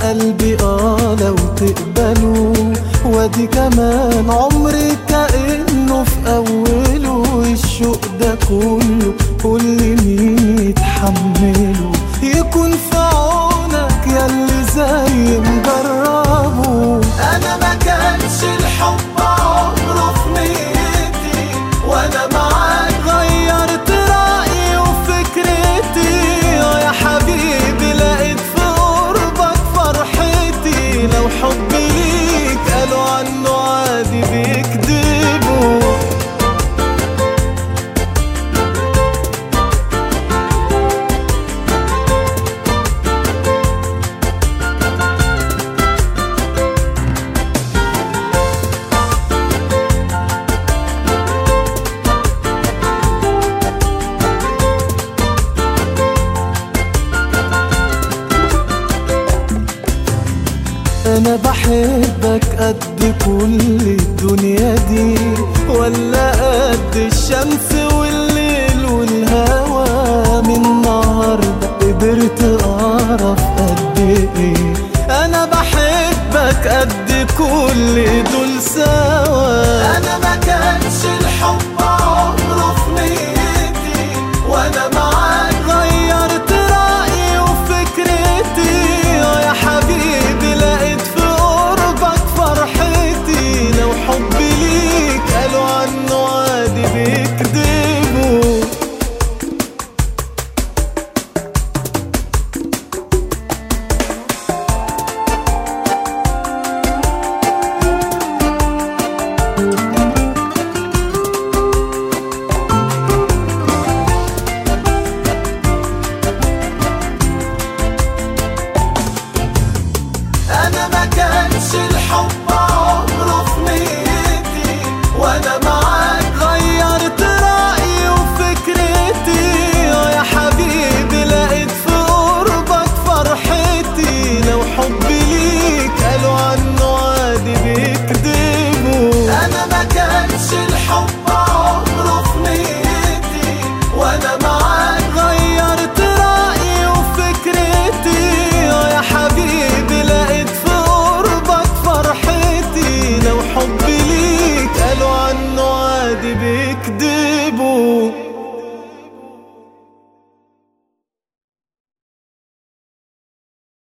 قلبي اه لو تقبلوا وادي كمان عمري كأنه في أوله الشوق ده كله كل مين يتحمله يكون في عونك ياللي زي مجربه أنا ما كانش الحب عمره في نيتي وأنا معاك غيرت رأيي وفكرتي آه يا حبيبي لقيت في قربك فرحتي لو حبي ليك قالوا عنه عادي بيكذبوا انا بحبك قد كل الدنيا دي ولا قد الشمس والليل والهوى من النهارده قدرت اعرف قد ايه انا بحبك قد كل دول سوا انا ما كانش الحب